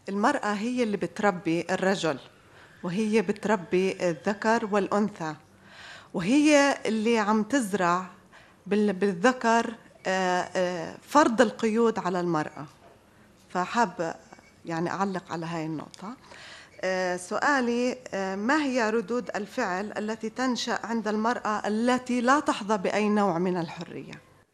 المرأة هي اللي بتربي الرجل وهي بتربي الذكر والأنثى وهي اللي عم تزرع بال- بالذكر آه، آه، فرض القيود على المرأة فحاب يعني أعلق على هاي النقطة آه، سؤالي آه، ما هي ردود الفعل التي تنشأ عند المرأة التي لا تحظى بأي نوع من الحرية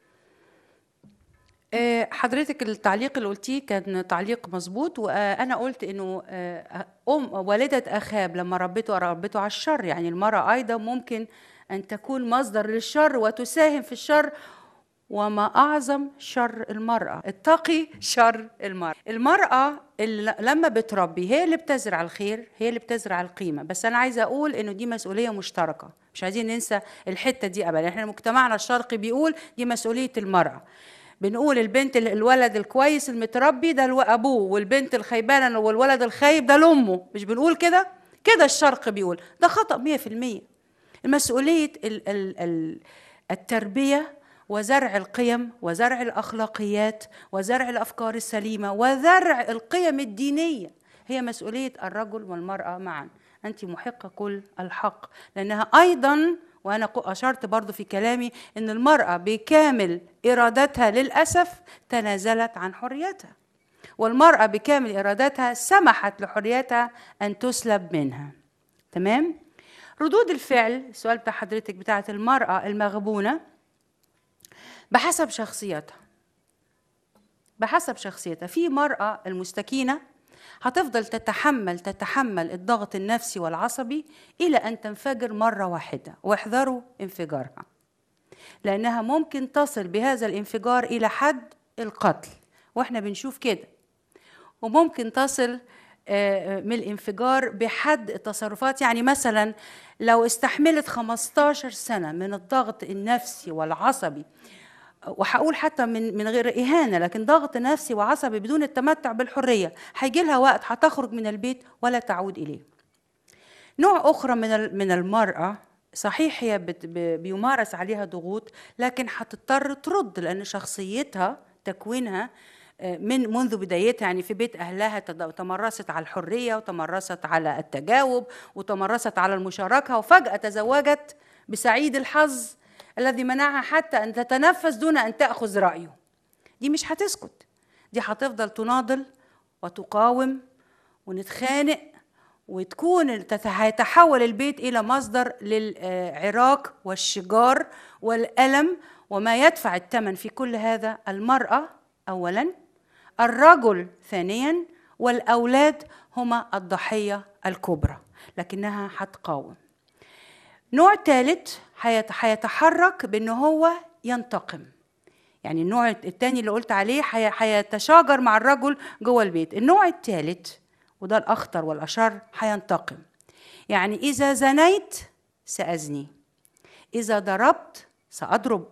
آه، حضرتك التعليق اللي قلتيه كان تعليق مظبوط وانا قلت انه آه، ام والده اخاب لما ربته ربته على الشر يعني المراه ايضا ممكن ان تكون مصدر للشر وتساهم في الشر وما اعظم شر المراه اتقي شر المراه المراه اللي لما بتربي هي اللي بتزرع الخير هي اللي بتزرع القيمه بس انا عايزه اقول انه دي مسؤوليه مشتركه مش عايزين ننسى الحته دي ابدا احنا مجتمعنا الشرقي بيقول دي مسؤوليه المراه بنقول البنت ال- الولد الكويس المتربي ده الو- ابوه والبنت الخيبانه والولد الخايب ده لامه مش بنقول كده كده الشرق بيقول ده خطا 100% المسؤوليه ال ال ال التربيه وزرع القيم وزرع الاخلاقيات وزرع الافكار السليمه وزرع القيم الدينيه هي مسؤوليه الرجل والمراه معا انت محقه كل الحق لانها ايضا وانا ق- اشرت برضو في كلامي ان المراه بكامل ارادتها للاسف تنازلت عن حريتها والمراه بكامل ارادتها سمحت لحريتها ان تسلب منها تمام ردود الفعل السؤال بتاع حضرتك بتاعت المراه المغبونه بحسب شخصيتها بحسب شخصيتها في مرأة المستكينة هتفضل تتحمل تتحمل الضغط النفسي والعصبي إلى أن تنفجر مرة واحدة واحذروا انفجارها لأنها ممكن تصل بهذا الانفجار إلى حد القتل وإحنا بنشوف كده وممكن تصل آه، من الانفجار بحد التصرفات يعني مثلا لو استحملت 15 سنة من الضغط النفسي والعصبي وهقول حتى من من غير اهانه لكن ضغط نفسي وعصبي بدون التمتع بالحريه هيجي لها وقت هتخرج من البيت ولا تعود اليه نوع اخرى من ال- من المراه صحيح هي بت- ب- بيمارس عليها ضغوط لكن هتضطر ترد لان شخصيتها تكوينها آه، من منذ بدايتها يعني في بيت اهلها تد- تمرست على الحريه وتمرست على التجاوب وتمرست على المشاركه وفجاه تزوجت بسعيد الحظ الذي منعها حتى ان تتنفس دون ان تاخذ رايه دي مش هتسكت دي هتفضل تناضل وتقاوم ونتخانق وتكون تت- هيتحول البيت الى مصدر للعراك والشجار والالم وما يدفع الثمن في كل هذا المراه اولا الرجل ثانيا والاولاد هما الضحيه الكبرى لكنها هتقاوم نوع ثالث هيتحرك بان هو ينتقم يعني النوع الثاني اللي قلت عليه هي- هيتشاجر مع الرجل جوه البيت النوع الثالث وده الاخطر والاشر هينتقم يعني اذا زنيت سازني اذا ضربت ساضرب